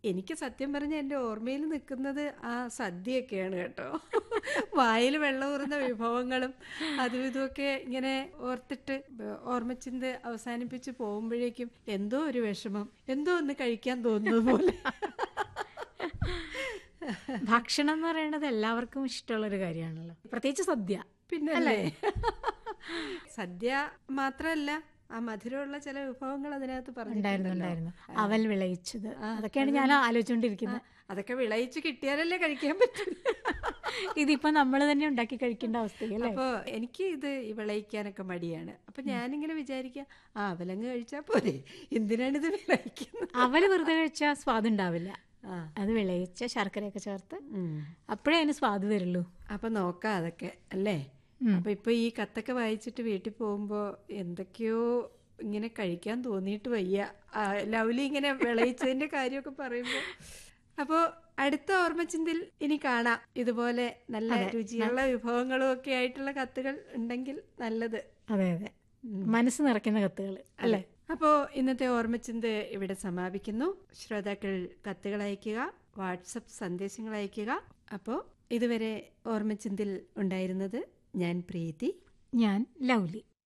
എനിക്ക് സത്യം പറഞ്ഞ എൻ്റെ ഓർമ്മയിൽ നിൽക്കുന്നത് ആ സദ്യയൊക്കെയാണ് കേട്ടോ വായിൽ വെള്ളമൂറുന്ന വിഭവങ്ങളും അതും ഇതുമൊക്കെ ഇങ്ങനെ ഓർത്തിട്ട് ഓർമ്മച്ചിന്ത അവസാനിപ്പിച്ച് പോകുമ്പോഴേക്കും എന്തോ ഒരു വിഷമം എന്തോ ഒന്ന് കഴിക്കാൻ തോന്നുന്നത് പോലെ ഭക്ഷണം എന്ന് പറയുന്നത് എല്ലാവർക്കും ഇഷ്ടമുള്ള ഒരു കാര്യമാണല്ലോ പ്രത്യേകിച്ച് സദ്യ പിന്നെ അല്ലേ സദ്യ മാത്രമല്ല ആ മധുരമുള്ള ചില വിഭവങ്ങൾ അതിനകത്ത് ഉണ്ടായിരുന്നു പറഞ്ഞിട്ടുണ്ടല്ലോ ഉണ്ടായിരുന്നു അവൽ വിളയിച്ചത് അതൊക്കെയാണ് ഞാൻ ആലോചിച്ചുകൊണ്ടിരിക്കുന്നത് അതൊക്കെ വിളയിച്ച് കിട്ടിയാലല്ലേ കഴിക്കാൻ പറ്റും ഇതിപ്പോ നമ്മൾ തന്നെ ഉണ്ടാക്കി കഴിക്കേണ്ട അവസ്ഥയല്ലേ അപ്പോൾ എനിക്ക് ഇത് ഈ വിളയിക്കാനൊക്കെ മടിയാണ് അപ്പൊ ഞാനിങ്ങനെ വിചാരിക്കാം ആ അവലങ്ങ് കഴിച്ചാൽ പോരെ എന്തിനാണ് ഇത് വിളയിക്കുന്നത് അവല് വെറുതെ കഴിച്ചാൽ സ്വാദ് ഉണ്ടാവില്ല ആ അത് വിളയിച്ച ശർക്കരയൊക്കെ ചേർത്ത് ഉം. അപ്പോഴേ അതിന് സ്വാദ് തരുള്ളൂ അപ്പൊ നോക്കാം അതൊക്കെ അല്ലേ അപ്പൊ ഇപ്പൊ ഈ കത്തൊക്കെ വായിച്ചിട്ട് വീട്ടിൽ പോകുമ്പോ എന്തൊക്കെയോ ഇങ്ങനെ കഴിക്കാൻ തോന്നിയിട്ട് വയ്യ ആ, ലൗലി ഇങ്ങനെ വിളയിച്ചതിന്റെ കാര്യമൊക്കെ പറയുമ്പോ അപ്പോ അടുത്ത ഓർമ്മച്ചിന്തിൽ ഇനി കാണാം ഇതുപോലെ നല്ല രുചിയുള്ള വിഭവങ്ങളും ഒക്കെ ആയിട്ടുള്ള കത്തുകൾ ഉണ്ടെങ്കിൽ നല്ലത് അതെ അതെ മനസ്സ് നിറയ്ക്കുന്ന കത്തുകൾ അല്ലേ അപ്പോൾ ഇന്നത്തെ ഓർമ്മച്ചിന്ത് ഇവിടെ സമാപിക്കുന്നു ശ്രോതാക്കൾ കത്തുകൾ അയയ്ക്കുക വാട്സപ്പ് സന്ദേശങ്ങൾ അയയ്ക്കുക അപ്പോൾ ഇതുവരെ ഓർമ്മച്ചിന്തിൽ ഉണ്ടായിരുന്നത് ഞാൻ പ്രീതി ഞാൻ ലൗലി